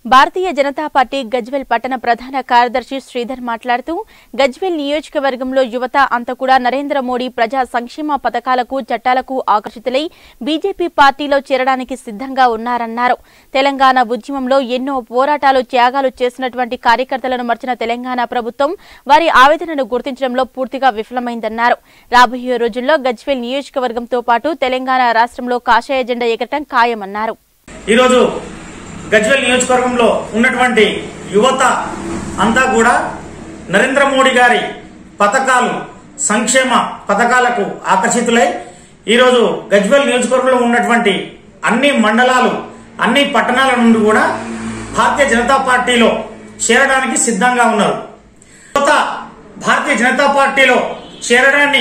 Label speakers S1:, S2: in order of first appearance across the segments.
S1: భారతీయ Janata party Gajwel పట్టణ ప్రధాన కార్యదర్శి శ్రీధర్ మాట్లాడుతూ గజ్వెల్ నియోజకవర్గంలో యువత అంతా కూడా నరేంద్ర మోడీ ప్రజా సంక్షేమ పథకాలకు చట్టాలకు ఆకర్షితులై బీజేపీ పార్టీలో చేరడానికి సిద్ధంగా ఉన్నారన్నారు తెలంగాణ ఉద్యమంలో ఎన్నో పోరాటాలు త్యాగాలు చేసినటువంటి కార్యకర్తలను మర్చిన తెలంగాణ ప్రభుత్వం వారి ఆవేదనను గుర్తించడంలో పూర్తిగా విఫలమైందన్నారు రాబోయే రోజుల్లో గజ్వెల్ నియోజకవర్గంతో పాటు తెలంగాణ రాష్ట్రంలో కాషాయ జెండా ఎగరటం ఖాయమన్నారు
S2: ఈరోజు గజ్వెల్ నియోజకవర్గంలో ఉన్నటువంటి యువత అంతా కూడా నరేంద్ర మోడీ గారి పథకాలు సంక్షేమ పథకాలకు ఆకర్షితులై ఈరోజు గజ్వెల్ నియోజకవర్గంలో ఉన్నటువంటి అన్ని మండలాలు అన్ని పట్టణాల నుండి కూడా భారతీయ జనతా పార్టీలో చేరడానికి సిద్ధంగా ఉన్నారు యువత భారతీయ జనతా పార్టీలో చేరడాన్ని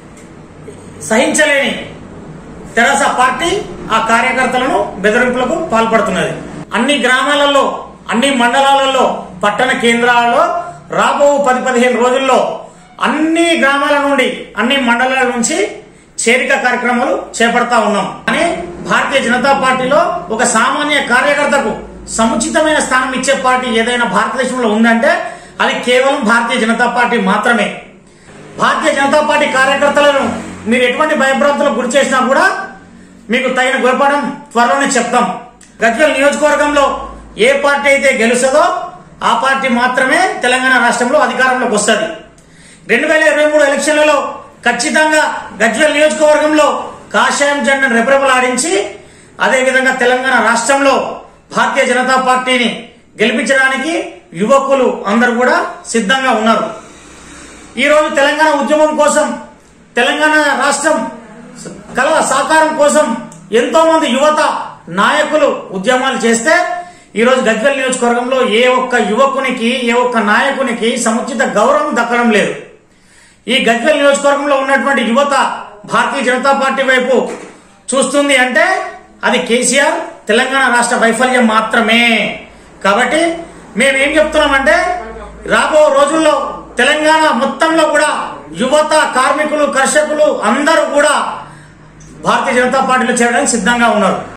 S2: సహించలేని తెరాస పార్టీ ఆ కార్యకర్తలను బెదిరింపులకు పాల్పడుతున్నది అన్ని గ్రామాలలో అన్ని మండలాలలో పట్టణ కేంద్రాలలో రాబో పది పదిహేను రోజుల్లో అన్ని గ్రామాల నుండి అన్ని మండలాల నుంచి చేరిక కార్యక్రమాలు చేపడతా ఉన్నాం కానీ భారతీయ జనతా పార్టీలో ఒక సామాన్య కార్యకర్తకు సముచితమైన స్థానం ఇచ్చే పార్టీ ఏదైనా భారతదేశంలో ఉందంటే అది కేవలం భారతీయ జనతా పార్టీ మాత్రమే భారతీయ జనతా పార్టీ కార్యకర్తలను మీరు ఎటువంటి భయభ్రాంతులకు గురి చేసినా కూడా మీకు తగిన గురపడం త్వరలోనే చెప్తాం గజ్వెల్ నియోజకవర్గంలో ఏ పార్టీ అయితే గెలుస్తుందో ఆ పార్టీ మాత్రమే తెలంగాణ రాష్ట్రంలో అధికారంలోకి వస్తుంది రెండు వేల ఇరవై మూడు ఎలక్షన్లలో ఖచ్చితంగా గజ్వెల్ నియోజకవర్గంలో కాషాయం జెండాను రెపరెపలాడించి అదేవిధంగా తెలంగాణ రాష్ట్రంలో భారతీయ జనతా పార్టీని గెలిపించడానికి యువకులు అందరూ కూడా సిద్ధంగా ఉన్నారు ఈ రోజు తెలంగాణ ఉద్యమం కోసం తెలంగాణ రాష్ట్రం కళ సాకారం కోసం ఎంతో మంది యువత నాయకులు ఉద్యమాలు చేస్తే ఈ రోజు గజ్వెల్ నియోజకవర్గంలో ఏ ఒక్క యువకునికి ఏ ఒక్క నాయకునికి సముచిత గౌరవం దక్కడం లేదు ఈ గజ్వెల్ నియోజకవర్గంలో ఉన్నటువంటి యువత భారతీయ జనతా పార్టీ వైపు చూస్తుంది అంటే అది కేసీఆర్ తెలంగాణ రాష్ట్ర వైఫల్యం మాత్రమే కాబట్టి మేమేం చెప్తున్నామంటే రాబో రోజుల్లో తెలంగాణ మొత్తంలో కూడా యువత కార్మికులు కర్షకులు అందరూ కూడా భారతీయ జనతా పార్టీలో చేరడానికి సిద్ధంగా ఉన్నారు